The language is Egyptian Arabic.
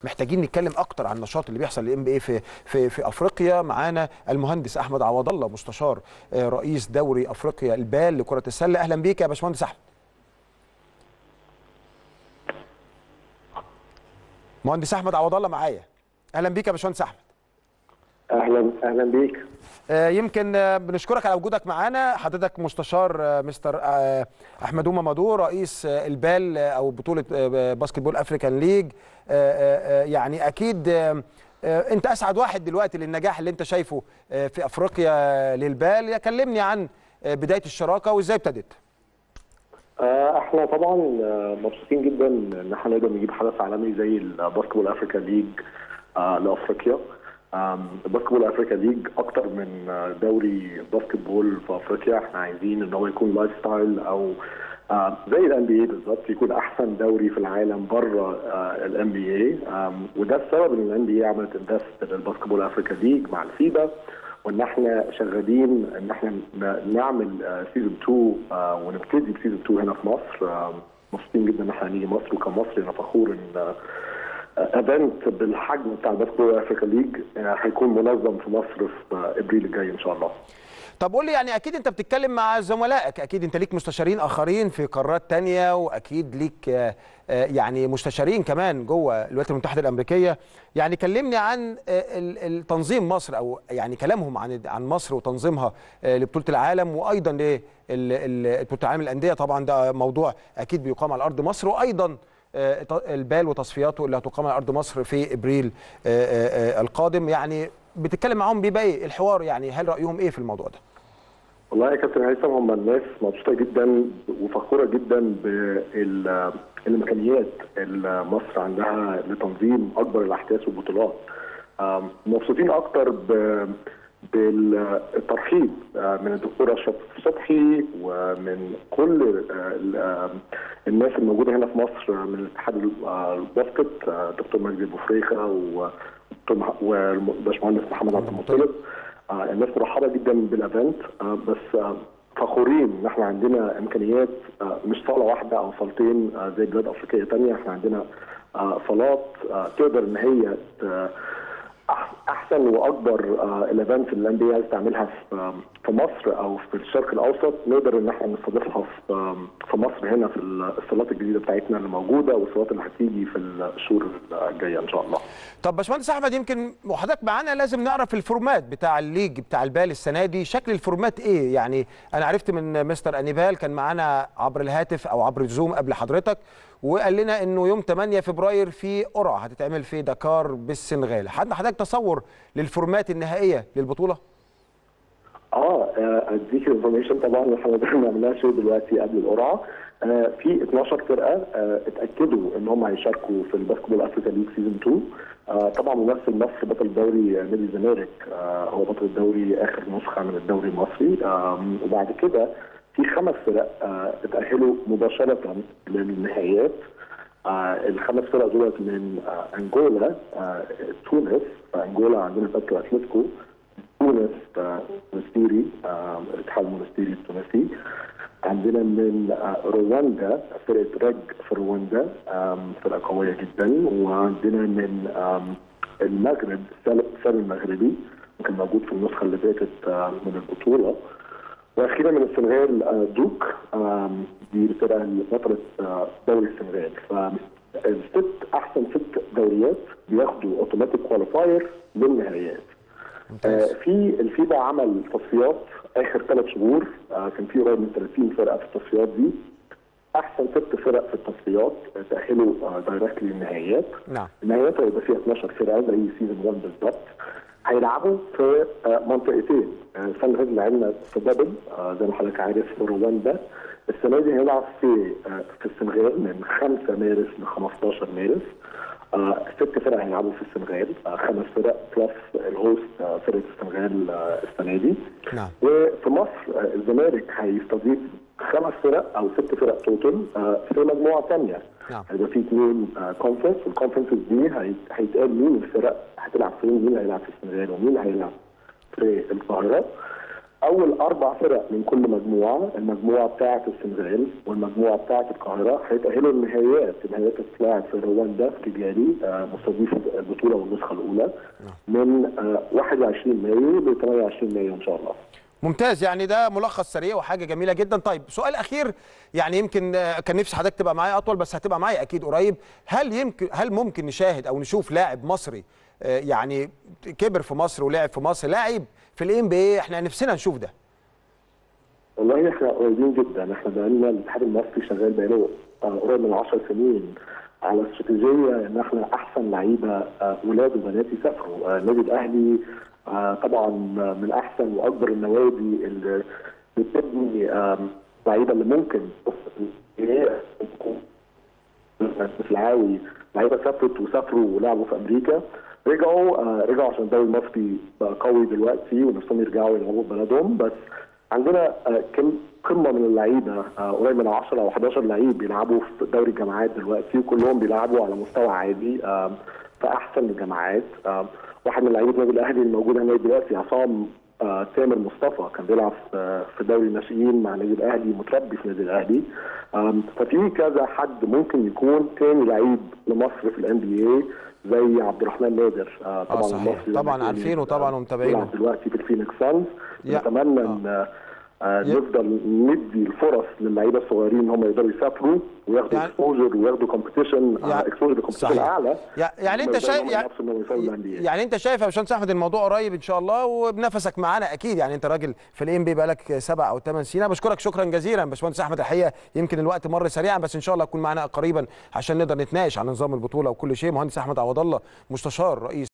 محتاجين نتكلم اكتر عن النشاط اللي بيحصل للام بي في في في افريقيا معانا المهندس احمد عوض الله مستشار آه، رئيس دوري افريقيا البال لكره السله اهلا بيك يا باشمهندس احمد مهندس احمد عوض الله معايا اهلا بيك يا باشمهندس احمد اهلا اهلا بيك آه، يمكن آه، بنشكرك على وجودك معانا حضرتك مستشار آه، مستر آه، احمد اوما مادو رئيس آه، البال آه، او بطوله آه، باسكت بول افريكان ليج آه، آه، آه، يعني اكيد آه، آه، انت اسعد واحد دلوقتي للنجاح اللي انت شايفه آه، في افريقيا للبال يا كلمني عن آه، بدايه الشراكه وازاي ابتدت آه، احنا طبعا آه، مبسوطين جدا ان احنا نقدر نجيب حدث عالمي زي الباسكت بول افريكا ليج آه، لافريقيا آم، الباسكت بول افريكا ليج اكتر من آه، دوري باسكت بول في افريقيا احنا عايزين ان هو يكون لايف ستايل او آه، زي الان بي اي بالظبط يكون احسن دوري في العالم بره الان بي اي وده السبب ان الان بي اي عملت انفست للباسكت بول افريكا ليج مع الفيبا وان احنا شغالين ان احنا ن- نعمل سيزون 2 آه، ونبتدي بسيزون 2 هنا في مصر آه، مبسوطين جدا ان احنا هنيجي مصر وكمصري انا فخور ان ايفنت بالحجم بتاع الباسكت بول افريكا ليج آه، هيكون منظم في مصر في آه، ابريل الجاي ان شاء الله. طب قول لي يعني اكيد انت بتتكلم مع زملائك اكيد انت ليك مستشارين اخرين في قارات تانية واكيد ليك آه، آه، يعني مستشارين كمان جوه الولايات المتحده الامريكيه يعني كلمني عن آه، ال- التنظيم مصر او يعني كلامهم عن عن مصر وتنظيمها آه، لبطوله العالم وايضا لبطوله العالم للانديه طبعا ده موضوع اكيد بيقام على ارض مصر وايضا آه، ط- البال وتصفياته اللي هتقام على ارض مصر في ابريل آه، آه، آه، القادم يعني بتتكلم معاهم بيبقى ايه الحوار يعني هل رايهم ايه في الموضوع ده؟ والله يا كابتن هيثم هم الناس مبسوطه جدا وفخوره جدا بالامكانيات اللي مصر عندها لتنظيم اكبر الاحداث والبطولات. آم، مبسوطين اكتر ب بالترحيب آه، من الدكتور اشرف صبحي ومن كل آه، ال- آه، الناس الموجوده هنا في مصر آه، من اتحاد ال- آه، الباسكت آه، دكتور مجدي ابو فريخه ودكتور مح- والباشمهندس محمد عبد المطلب آه، الناس مرحبه جدا بالايفنت آه، بس آه، فخورين ان احنا عندنا امكانيات آه، مش صاله واحده او صالتين آه، زي بلاد افريقيه تانية احنا عندنا آه، صالات آه، تقدر ان هي ت- أح- احسن واكبر الايفنتس اللي الان عايز تعملها في في مصر او في الشرق الاوسط نقدر ان احنا نستضيفها في آم، في مصر هنا في الصالات الجديده بتاعتنا اللي موجوده والصالات اللي هتيجي في الشهور الجايه ان شاء الله. طب باشمهندس احمد يمكن وحضرتك معانا لازم نعرف الفورمات بتاع الليج بتاع البال السنه دي شكل الفورمات ايه يعني انا عرفت من مستر انيبال كان معانا عبر الهاتف او عبر الزوم قبل حضرتك وقال لنا انه يوم 8 فبراير في قرعه هتتعمل في دكار بالسنغال حد حضرتك تصور للفورمات النهائيه للبطوله اه آه، اديك الانفورميشن طبعا احنا ما بنعملهاش دلوقتي قبل القرعه آه، في 12 فرقه آه، اتاكدوا ان هم هيشاركوا في الباسكت بول افريكا ليج سيزون 2 آه، طبعا ممثل مصر بطل الدوري آه، نادي الزمالك آه، هو بطل الدوري اخر نسخه من الدوري المصري آم، وبعد كده في خمس فرق آه، اتاهلوا مباشره للنهائيات آه، الخمس فرق دولت من آه، انجولا آه، تونس فانجولا عندنا باترو اتلتيكو تونس آه، مونستيري آه، الاتحاد المونستيري التونسي عندنا من آه، رواندا فرقه رج في رواندا آم، فرقه قويه جدا وعندنا من آم، المغرب سل- سل المغربي كان موجود في النسخه اللي فاتت آه، من البطوله واخيرا من السنغال آه، دوك آم، دي الفرقه اللي بطلت آه، دوري السنغال فالست احسن ست دوريات بياخدوا اوتوماتيك كواليفاير للنهائيات آه، في الفيفا عمل تصفيات اخر ثلاث شهور آه، كان في قريب من 30 فرقه في التصفيات دي احسن ست فرق في التصفيات آه، تاهلوا دايركتلي للنهائيات نعم النهائيات هيبقى فيها 12 فرقه زي سيزون 1 بالظبط هيلعبوا في آه، منطقتين آه، السنه اللي فاتت لعبنا في دبل آه، زي ما حضرتك عارف في رواندا السنه دي هيلعب في آه، في السنغال من 5 مارس ل 15 مارس آه، ست فرق هيلعبوا في السنغال آه، خمس فرق بلس الهوست آه، فرقه السنغال آه، السنه دي نعم وفي مصر آه، الزمالك هيستضيف خمس فرق او ست فرق توتال آه، في مجموعه ثانيه نعم. هيبقى في اثنين كونفرنس والكونفرنسز دي هي- هيتقال مين الفرق هتلعب فين مين هيلعب في السنغال ومين هيلعب في القاهره اول اربع فرق من كل مجموعه المجموعه بتاعه السنغال والمجموعه بتاعه القاهره هيتاهلوا النهائيات النهائيات هتتلعب في رواندا في كيجالي آه، مستضيف البطوله والنسخه الاولى من آه، 21 مايو ل 28 مايو ان شاء الله ممتاز يعني ده ملخص سريع وحاجه جميله جدا طيب سؤال اخير يعني يمكن آه، كان نفسي حضرتك تبقى معايا اطول بس هتبقى معايا اكيد قريب هل يمكن هل ممكن نشاهد او نشوف لاعب مصري آه، يعني كبر في مصر ولعب في مصر لاعب في الام بي اي احنا نفسنا نشوف ده والله احنا قريبين جدا احنا بقالنا الاتحاد المصري شغال بقاله آه، قريب من 10 سنين على استراتيجيه ان احنا احسن لعيبه آه، ولاد وبنات يسافروا آه، النادي الاهلي آه، طبعا من احسن واكبر النوادي اللي بتبني آم، لعيبه اللي ممكن في العاوي لعيبه سافرت وسافروا ولعبوا في امريكا رجعوا آه، رجعوا عشان الدوري المصري بقى قوي دلوقتي ونفسهم يرجعوا يلعبوا في بلدهم بس عندنا آه، كم قمه من اللعيبه آه، قريب من 10 او 11 لعيب بيلعبوا في دوري الجامعات دلوقتي وكلهم بيلعبوا على مستوى عالي آم، في احسن الجامعات آم، واحد من لعيبه النادي الاهلي الموجود هنا دلوقتي عصام آه، تامر مصطفى كان بيلعب في في دوري الناشئين مع النادي الاهلي متربي في النادي الاهلي آم، ففي كذا حد ممكن يكون تاني لعيب لمصر في الان بي اي زي عبد الرحمن نادر آه، طبعا صحيح. المصري طبعاً لما عارفينه كان، طبعاً آه، ومتابعينه. بيلعب دلوقتي في الفينيكس سانز يا- نتمنى آه. ان آه، آه، يا- نفضل ندي الفرص للعيبه الصغيرين ان هم يقدروا يسافروا وياخدوا يعني- اكسبوجر وياخدوا كومبيتيشن يعني- اكسبوجر كومبيتيشن صحيح. اعلى يع- يعني انت يقدروا شايف إن هم يعني, ينافسوا إنهم يوصلوا للأندية. يعني انت شايف يا باشمهندس احمد الموضوع قريب ان شاء الله وبنفسك معانا اكيد يعني انت راجل في الام بي بقالك سبع او ثمان سنين أنا بشكرك شكرا جزيلا باشمهندس احمد الحقيقه يمكن الوقت مر سريعا بس ان شاء الله تكون معانا قريبا عشان نقدر نتناقش عن نظام البطوله وكل شيء مهندس احمد عوض الله مستشار رئيس